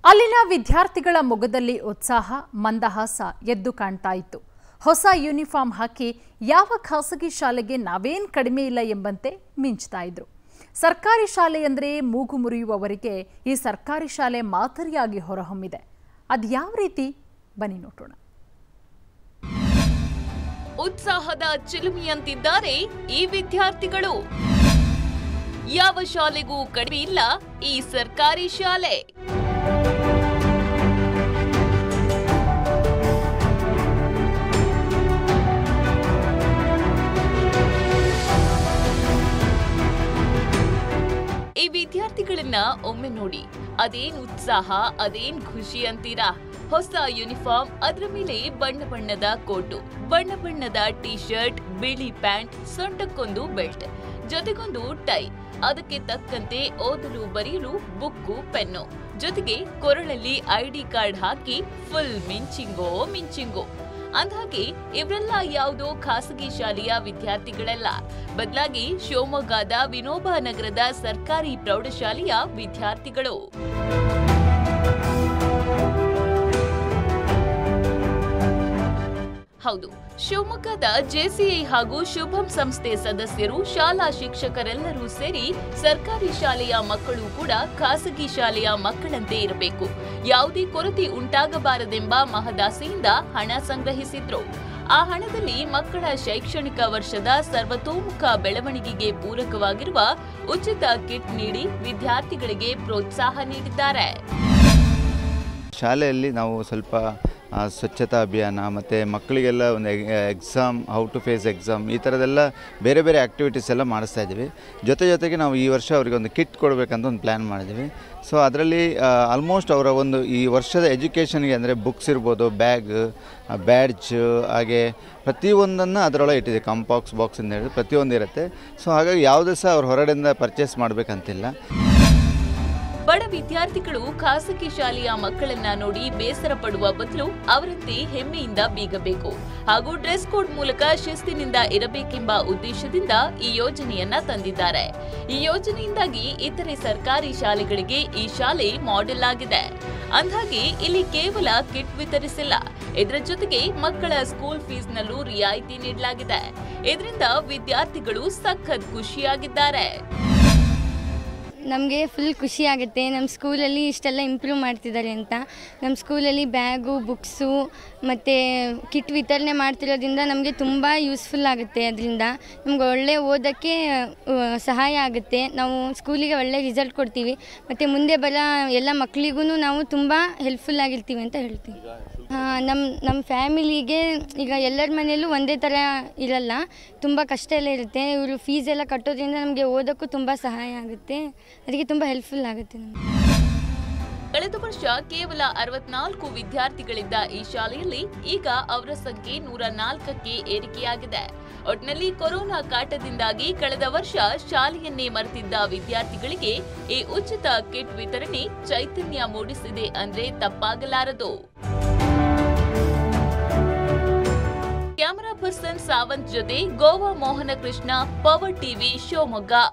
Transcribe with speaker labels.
Speaker 1: ಅಲ್ಲಿನ ವಿದ್ಯಾರ್ಥಿಗಳ ಮೊಗದಲ್ಲಿ ಉತ್ಸಾಹ ಮಂದಹಾಸ ಎದ್ದು ಕಾಣ್ತಾ ಇತ್ತು ಹೊಸ ಯೂನಿಫಾರ್ಮ್ ಹಾಕಿ ಯಾವ ಖಾಸಗಿ ಶಾಲೆಗೆ ನಾವೇನ್ ಕಡಿಮೆ ಇಲ್ಲ ಎಂಬಂತೆ ಮಿಂಚ್ತಾ ಇದ್ರು ಸರ್ಕಾರಿ ಶಾಲೆ ಅಂದರೆ ಮೂಗು ಮುರಿಯುವವರಿಗೆ ಈ ಸರ್ಕಾರಿ ಶಾಲೆ ಮಾದರಿಯಾಗಿ ಹೊರಹೊಮ್ಮಿದೆ ಅದು ಯಾವ ರೀತಿ ಬನ್ನಿ ನೋಡೋಣ
Speaker 2: ಉತ್ಸಾಹದ ಚಿಲುಮೆಯಂತಿದ್ದಾರೆ ಈ ವಿದ್ಯಾರ್ಥಿಗಳು ಯಾವ ಶಾಲೆಗೂ ಕಡಿಮೆ ಇಲ್ಲ ಈ ಸರ್ಕಾರಿ ಶಾಲೆ ಈ ವಿದ್ಯಾರ್ಥಿಗಳನ್ನ ಒಮ್ಮೆ ನೋಡಿ ಅದೇನ್ ಉತ್ಸಾಹ ಅದೇನ್ ಖುಷಿ ಅಂತೀರಾ ಹೊಸ ಯೂನಿಫಾರ್ಮ್ ಅದರ ಮೇಲೆ ಬಣ್ಣ ಬಣ್ಣದ ಕೋಟು ಬಣ್ಣ ಬಣ್ಣದ ಟಿ ಶರ್ಟ್ ಬಿಳಿ ಪ್ಯಾಂಟ್ ಸೊಂಟಕ್ಕೊಂದು ಬೆಲ್ಟ್ ಜೊತೆಗೊಂದು ಟೈ ಅದಕ್ಕೆ ತಕ್ಕಂತೆ ಓದಲು ಬರೆಯಲು ಬುಕ್ಕು ಪೆನ್ನು ಜೊತೆಗೆ ಕೊರಳಲ್ಲಿ ಐಡಿ ಕಾರ್ಡ್ ಹಾಕಿ ಫುಲ್ ಮಿಂಚಿಂಗೋ ಮಿಂಚಿಂಗೋ ಅಂದ್ಹಾಗೆ ಇವರೆಲ್ಲ ಯಾವುದೋ ಖಾಸಗಿ ಶಾಲೆಯ ವಿದ್ಯಾರ್ಥಿಗಳಲ್ಲ ಬದಲಾಗಿ ಶಿವಮೊಗ್ಗದ ವಿನೋಬ ನಗರದ ಸರ್ಕಾರಿ ಪ್ರೌಢಶಾಲೆಯ ವಿದ್ಯಾರ್ಥಿಗಳು ಹೌದು ಶಿವಮೊಗ್ಗದ ಜೆಸಿಐ ಹಾಗೂ ಶುಭಂ ಸಂಸ್ಥೆ ಸದಸ್ಯರು ಶಾಲಾ ಶಿಕ್ಷಕರೆಲ್ಲರೂ ಸೇರಿ ಸರ್ಕಾರಿ ಶಾಲೆಯ ಮಕ್ಕಳು ಕೂಡ ಖಾಸಗಿ ಶಾಲೆಯ ಮಕ್ಕಳಂತೆ ಇರಬೇಕು ಯಾವುದೇ ಕೊರತೆ ಉಂಟಾಗಬಾರದೆಂಬ ಮಹದಾಸೆಯಿಂದ ಹಣ ಸಂಗ್ರಹಿಸಿದ್ರು ಆ ಹಣದಲ್ಲಿ ಮಕ್ಕಳ ಶೈಕ್ಷಣಿಕ ವರ್ಷದ ಸರ್ವತೋಮುಖ ಬೆಳವಣಿಗೆಗೆ ಪೂರಕವಾಗಿರುವ ಉಚಿತ ಕಿಟ್ ನೀಡಿ ವಿದ್ಯಾರ್ಥಿಗಳಿಗೆ ಪ್ರೋತ್ಸಾಹ ನೀಡಿದ್ದಾರೆ
Speaker 3: ಶಾಲೆಯಲ್ಲಿ ನಾವು ಸ್ವಲ್ಪ ಆ, ಸ್ವಚ್ಛತಾ ಅಭಿಯಾನ ಮತ್ತು ಮಕ್ಕಳಿಗೆಲ್ಲ ಒಂದು exam how to face exam ಈ ಥರದೆಲ್ಲ ಬೇರೆ ಬೇರೆ ಆ್ಯಕ್ಟಿವಿಟೀಸ್ ಎಲ್ಲ ಮಾಡಿಸ್ತಾ ಇದ್ದೀವಿ ಜೊತೆ ಜೊತೆಗೆ ನಾವು ಈ ವರ್ಷ ಅವರಿಗೆ ಒಂದು ಕಿಟ್ ಕೊಡಬೇಕಂತ ಒಂದು ಪ್ಲ್ಯಾನ್ ಮಾಡಿದ್ದೀವಿ ಸೊ ಅದರಲ್ಲಿ ಆಲ್ಮೋಸ್ಟ್ ಅವರ ಒಂದು ಈ ವರ್ಷದ ಎಜುಕೇಷನ್ಗೆ ಅಂದರೆ ಬುಕ್ಸ್ ಇರ್ಬೋದು ಬ್ಯಾಗ್ ಬ್ಯಾಡ್ಜ್ ಹಾಗೆ ಪ್ರತಿಯೊಂದನ್ನು ಅದರೊಳಗೆ ಇಟ್ಟಿದೆ ಕಂಪಾಕ್ಸ್ ಬಾಕ್ಸ್ ಅಂತ ಹೇಳಿದ್ರೆ ಪ್ರತಿಯೊಂದು ಇರುತ್ತೆ ಸೊ ಹಾಗಾಗಿ ಯಾವುದೇ ಸಹ ಅವ್ರು ಹೊರಗಡೆಯಿಂದ ಪರ್ಚೇಸ್ ಮಾಡಬೇಕಂತಿಲ್ಲ
Speaker 2: ಬಡ ವಿದ್ಯಾರ್ಥಿಗಳು ಖಾಸಗಿ ಶಾಲೆಯ ಮಕ್ಕಳನ್ನ ನೋಡಿ ಬೇಸರ ಪಡುವ ಬದಲು ಅವರಂತೆ ಹೆಮ್ಮೆಯಿಂದ ಬೀಗಬೇಕು ಹಾಗೂ ಡ್ರೆಸ್ ಕೋಡ್ ಮೂಲಕ ಶಿಸ್ತಿನಿಂದ ಇರಬೇಕೆಂಬ ಉದ್ದೇಶದಿಂದ ಈ ಯೋಜನೆಯನ್ನ ತಂದಿದ್ದಾರೆ ಈ ಯೋಜನೆಯಿಂದಾಗಿ ಇತರೆ ಸರ್ಕಾರಿ ಶಾಲೆಗಳಿಗೆ ಈ ಶಾಲೆ ಮಾಡೆಲ್ ಆಗಿದೆ ಅಂದ್ಹಾಗೆ ಇಲ್ಲಿ ಕೇವಲ ಕಿಟ್ ವಿತರಿಸಿಲ್ಲ ಇದರ ಜೊತೆಗೆ ಮಕ್ಕಳ ಸ್ಕೂಲ್ ಫೀಸ್ನಲ್ಲೂ ರಿಯಾಯಿತಿ ನೀಡಲಾಗಿದೆ ಇದರಿಂದ ವಿದ್ಯಾರ್ಥಿಗಳು ಸಖತ್ ಖುಷಿಯಾಗಿದ್ದಾರೆ
Speaker 4: ನಮಗೆ ಫುಲ್ ಖುಷಿ ಆಗುತ್ತೆ ನಮ್ಮ ಸ್ಕೂಲಲ್ಲಿ ಇಷ್ಟೆಲ್ಲ ಇಂಪ್ರೂವ್ ಮಾಡ್ತಿದ್ದಾರೆ ಅಂತ ನಮ್ಮ ಸ್ಕೂಲಲ್ಲಿ ಬ್ಯಾಗು ಬುಕ್ಸು ಮತ್ತು ಕಿಟ್ ವಿತರಣೆ ಮಾಡ್ತಿರೋದ್ರಿಂದ ನಮಗೆ ತುಂಬ ಯೂಸ್ಫುಲ್ ಆಗುತ್ತೆ ಅದರಿಂದ ನಮ್ಗೆ ಒಳ್ಳೆ ಓದೋಕ್ಕೆ ಆ, ಸಹಾಯ ಆಗುತ್ತೆ ನಾವು ಸ್ಕೂಲಿಗೆ ಒಳ್ಳೆ ರಿಸಲ್ಟ್ ಕೊಡ್ತೀವಿ ಮತ್ತು ಮುಂದೆ ಬರೋ ಎಲ್ಲ ಮಕ್ಕಳಿಗೂ ನಾವು ತುಂಬ ಹೆಲ್ಪ್ಫುಲ್ ಆಗಿರ್ತೀವಿ ಅಂತ ಹೇಳ್ತೀವಿ ನಮ್ಮ ನಮ್ಮ ಫ್ಯಾಮಿಲಿಗೆ ಈಗ ಎಲ್ಲರ ಮನೆಯಲ್ಲೂ ಒಂದೇ ಥರ ಇರಲ್ಲ ತುಂಬ ಕಷ್ಟ ಎಲ್ಲ ಇರುತ್ತೆ ಇವರು ಫೀಸ್ ಎಲ್ಲ ಕಟ್ಟೋದ್ರಿಂದ ನಮಗೆ ಓದೋಕ್ಕೂ ತುಂಬ ಸಹಾಯ ಆಗುತ್ತೆ ಅದಕ್ಕೆ ತುಂಬ ಹೆಲ್ಪ್ಫುಲ್ ಆಗುತ್ತೆ ನಮಗೆ
Speaker 2: ಕಳೆದ ವರ್ಷ ಕೇವಲ ಅರವತ್ನಾಲ್ಕು ವಿದ್ಯಾರ್ಥಿಗಳಿದ್ದ ಈ ಶಾಲೆಯಲ್ಲಿ ಈಗ ಅವರ ಸಂಖ್ಯೆ ನೂರ ನಾಲ್ಕಕ್ಕೆ ಏರಿಕೆಯಾಗಿದೆ ಒಟ್ನಲ್ಲಿ ಕೊರೋನಾ ಕಾಟದಿಂದಾಗಿ ಕಳೆದ ವರ್ಷ ಶಾಲೆಯನ್ನೇ ಮರೆತಿದ್ದ ವಿದ್ಯಾರ್ಥಿಗಳಿಗೆ ಈ ಉಚಿತ ಕಿಟ್ ವಿತರಣೆ ಚೈತನ್ಯ ಮೂಡಿಸಿದೆ ಅಂದ್ರೆ ತಪ್ಪಾಗಲಾರದು ಕ್ಯಾಮರಾ ಪರ್ಸನ್ ಸಾವಂತ್ ಜೊತೆ ಗೋವಾ ಮೋಹನ ಕೃಷ್ಣ ಪವರ್ ಟಿವಿ ಶಿವಮೊಗ್ಗ